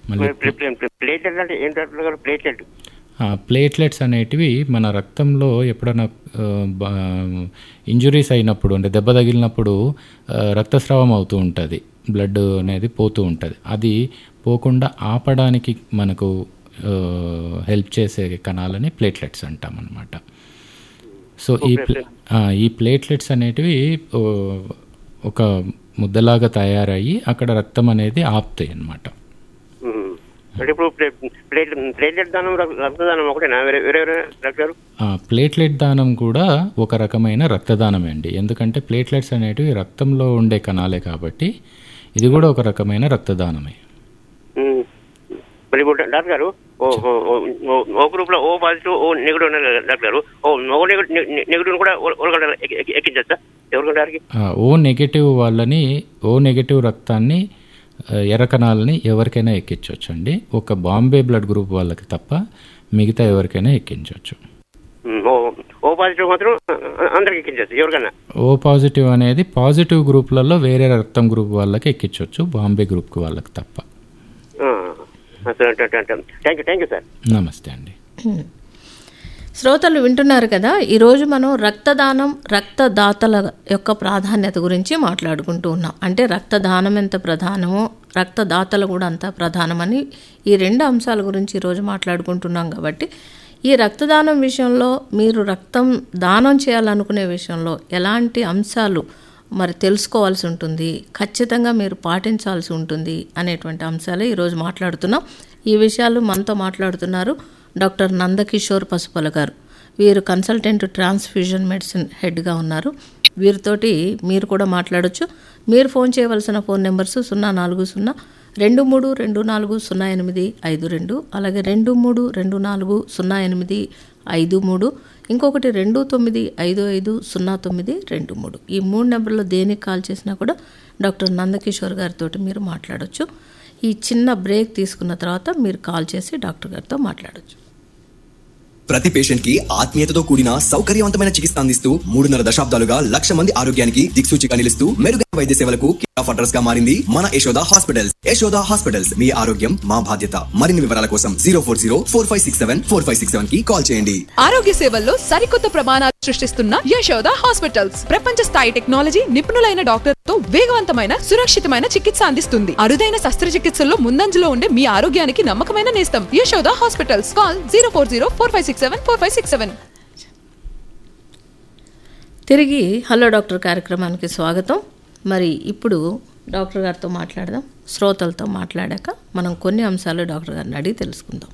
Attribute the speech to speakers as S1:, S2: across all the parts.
S1: మళ్ళీ
S2: ప్లేటెడ్ అంటే ఏం డాక్టర్ గారు ప్లేటెడ్
S1: ప్లేట్లెట్స్ అనేటివి మన రక్తంలో ఎప్పుడైనా ఇంజురీస్ అయినప్పుడు అంటే దెబ్బ తగిలినప్పుడు ఆ, రక్తస్రావం అవుతూ ఉంటుంది బ్లడ్ అనేది పోతూ ఉంటుంది అది పోకుండా ఆపడానికి మనకు హెల్ప్ చేసే కణాలని ప్లేట్లెట్స్ అంటాం అన్నమాట సో ఈ ప్లే- ఆ, ఈ ప్లేట్లెట్స్ అనేటివి ఓ, ఒక ముద్దలాగా తయారయ్యి అక్కడ రక్తం అనేది ఆపుతాయి అన్నమాట
S2: అంటే ఇప్పుడు ప్లేట్ ప్లేటెడ్ దానం రక్- రక్తదానం ఒకటేనా వేరే వేరే వేరే డాక్టర్
S1: ఆ, ప్లేట్లెట్ దానం కూడా ఒక రకమైన రక్తదానమే అండి ఎందుకంటే ప్లేట్లెట్స్ అనేటివి రక్తంలో ఉండే కణాలే కాబట్టి ఇది కూడా ఒక రకమైన రక్తదానమే
S2: ఉమ్. మరి ఇప్పుడు డాక్టర్ గారు ఓ ఓ- ఓ- ఓ- ఓ గ్రూప్ లో ఓ పాజిటివ్ ఓ నెగిటివ్ ఉన్నారు కదా డాక్టర్ గారు ఓ ఓ నెగిటివ్ కూడా ఎవరికంటే ఎక్కించచ్చా ఎవరికంటారికి
S1: ఆ, ఓ నెగటివ్ వాళ్ళని ఓ నెగటివ్ రక్తాన్ని ఆ, ఎర్ర కణాలని ఎవరికైనా ఎక్కించవచ్చు అండి ఒక బాంబే బ్లడ్ గ్రూప్ వాళ్ళకి తప్ప మిగతా ఎవరికైనా ఎక్కించవచ్చు
S2: ఓ ఓ పాజిటివ్ మాత్రం అందరికి ఎక్కించచ్చు ఎవరికన్నా
S1: ఓ పాజిటివ్ అనేది పాజిటివ్ గ్రూప్లలో వేరే రక్తం గ్రూప్ వాళ్ళకి ఎక్కించవచ్చు బాంబే గ్రూప్ వాళ్ళకి తప్ప
S2: thank you thank you sir
S1: నమస్తే అండి
S3: శ్రోతలు వింటున్నారు కదా ఈరోజు మనం రక్తదానం రక్తదాతల యొక్క ప్రాధాన్యత గురించి మాట్లాడుకుంటూ ఉన్నాం అంటే రక్తదానం ఎంత ప్రధానమో రక్తదాతలు కూడా అంత ప్రధానమని ఈ రెండు అంశాల గురించి ఈరోజు మాట్లాడుకుంటున్నాం కాబట్టి ఈ రక్తదానం విషయంలో మీరు రక్తం దానం చేయాలనుకునే విషయంలో ఎలాంటి అంశాలు మరి తెలుసుకోవాల్సి ఉంటుంది ఖచ్చితంగా మీరు పాటించాల్సి ఉంటుంది అనేటువంటి అంశాలే ఈరోజు మాట్లాడుతున్నాం ఈ విషయాలు మనతో మాట్లాడుతున్నారు డాక్టర్ నందకిషోర్ పసుపల గారు వీరు కన్సల్టెంట్ ట్రాన్స్ఫ్యూజన్ మెడిసిన్ హెడ్గా ఉన్నారు వీరితోటి మీరు కూడా మాట్లాడొచ్చు మీరు ఫోన్ చేయవలసిన ఫోన్ నెంబర్స్ సున్నా నాలుగు సున్నా రెండు మూడు రెండు నాలుగు సున్నా ఎనిమిది ఐదు రెండు అలాగే రెండు మూడు రెండు నాలుగు సున్నా ఎనిమిది ఐదు మూడు ఇంకొకటి రెండు తొమ్మిది ఐదు ఐదు సున్నా తొమ్మిది రెండు మూడు ఈ మూడు నెంబర్లో దేనికి కాల్ చేసినా కూడా డాక్టర్ నందకిషోర్ గారితో మీరు మాట్లాడొచ్చు ఈ చిన్న బ్రేక్ తీసుకున్న తర్వాత మీరు కాల్ చేసి డాక్టర్ గారితో మాట్లాడొచ్చు
S4: ప్రతి పేషెంట్ కి ఆత్మీయతతో కూడిన సౌకర్యవంతమైన చికిత్స అందిస్తూ మూడున్నర దశాబ్దాలుగా లక్ష మంది ఆరోగ్యానికి దిక్సూచిగా నిలుస్తూ మెరుగైన వైద్య సేవలకు కేర్ ఆఫ్ అడ్రస్ గా మారింది మన యశోద హాస్పిటల్స్ యశోద హాస్పిటల్స్ మీ ఆరోగ్యం మా బాధ్యత మరిన్ని వివరాల కోసం zero four zero four five six seven four five six seven కి కాల్ చేయండి
S5: ఆరోగ్య సేవల్లో సరికొత్త ప్రమాణాలు సృష్టిస్తున్న యశోద హాస్పిటల్స్ ప్రపంచ స్థాయి టెక్నాలజీ నిపుణులైన డాక్టర్తో వేగవంతమైన సురక్షితమైన చికిత్స అందిస్తుంది అరుదైన శస్త్రచికిత్సల్లో ముందంజలో ఉండే మీ ఆరోగ్యానికి నమ్మకమైన నేస్తం Yashoda hospitals call zero four zero four five six seven four five six seven
S3: తిరిగి హలో డాక్టర్ కార్యక్రమానికి స్వాగతం మరి ఇప్పుడు డాక్టర్ గారితో మాట్లాడదాం శ్రోతలతో మాట్లాడాక మనం కొన్ని అంశాలు డాక్టర్ గారిని అడిగి తెలుసుకుందాం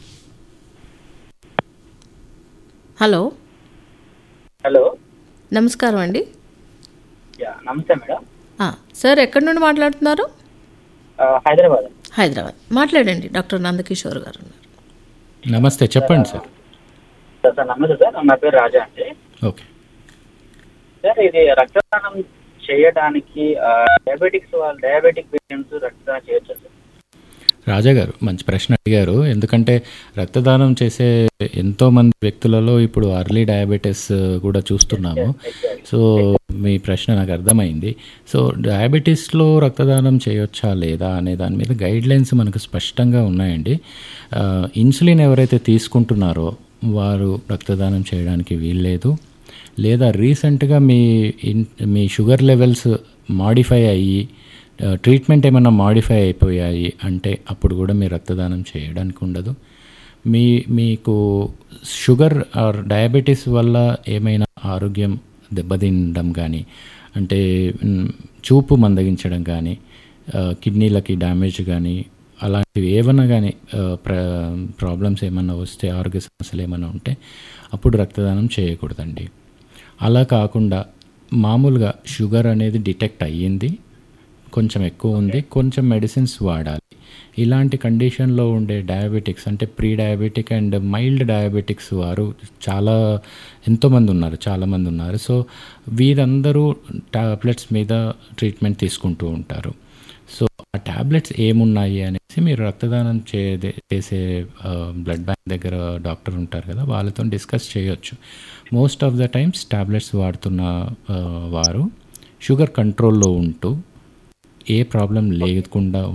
S3: హలో
S6: హలో
S3: నమస్కారం అండి
S6: యా నమస్తే మేడం
S3: ఆ, సార్ ఎక్కడి నుండి మాట్లాడుతున్నారు
S6: ఆ, హైదరాబాద్
S3: హైదరాబాద్ మాట్లాడండి డాక్టర్ నందకిషోర్ గారు ఉన్నారు
S1: నమస్తే చెప్పండి సార్
S6: సార్ సార్ నమస్తే సార్ నా పేరు రాజా అండి
S1: ఓకే
S6: సార్ ఇది రక్తదానం చేయడానికి ఆ, డయాబెటిక్స్ వాళ్ళు డయాబెటిక్ పేషెంట్స్ రక్తదానం చేయొచ్చు సార్
S1: రాజా గారు మంచి ప్రశ్న అడిగారు ఎందుకంటే రక్తదానం చేసే ఎంతో మంది వ్యక్తులలో ఇప్పుడు అర్లీ డయాబెటీస్ కూడా చూస్తున్నాము సో మీ ప్రశ్న నాకు అర్థమైంది సో డయాబెటీస్లో రక్తదానం చేయొచ్చా లేదా అనే దాని మీద గైడ్ లైన్స్ మనకు స్పష్టంగా ఉన్నాయండి ఆ, ఇన్సులిన్ ఎవరైతే తీసుకుంటున్నారో వారు రక్తదానం చేయడానికి వీల్లేదు లేదా రీసెంట్గా మీ ఇన్ మీ షుగర్ లెవెల్స్ మాడిఫై అయ్యి ఆ, ట్రీట్మెంట్ ఏమైనా మాడిఫై అయిపోయాయి అంటే అప్పుడు కూడా మీరు రక్తదానం చేయడానికి ఉండదు మీ మీకు షుగర్ ఆర్ డయాబెటీస్ వల్ల ఏమైనా ఆరోగ్యం దెబ్బతినడం కానీ అంటే మ్, చూపు మందగించడం కానీ ఆ, కిడ్నీలకి డ్యామేజ్ కానీ అలాంటివి ఏమన్నా కానీ ఆ, ప్ర ప్రాబ్లమ్స్ ఏమన్నా వస్తే ఆరోగ్య సమస్యలు ఏమైనా ఉంటే అప్పుడు రక్తదానం చేయకూడదండి అలా కాకుండా మామూలుగా షుగర్ అనేది డిటెక్ట్ అయ్యింది కొంచెం ఎక్కువ ఉంది కొంచెం మెడిసిన్స్ వాడాలి ఇలాంటి కండిషన్లో ఉండే డయాబెటిక్స్ అంటే pre diabetic and mild diabetics వారు చాలా ఎంతోమంది ఉన్నారు చాలామంది ఉన్నారు సో వీరందరూ టాబ్లెట్స్ మీద ట్రీట్మెంట్ తీసుకుంటూ ఉంటారు సో ఆ ట్యాబ్లెట్స్ ఏమున్నాయి అనేసి మీరు రక్తదానం చే చేసే బ్లడ్ బ్యాంక్ దగ్గర డాక్టర్ ఉంటారు కదా వాళ్ళతో డిస్కస్ చేయొచ్చు most of the times tablets వాడుతున్న ఆ, వారు షుగర్ కంట్రోల్లో ఉంటూ ఏ ప్రాబ్లం లేకుండా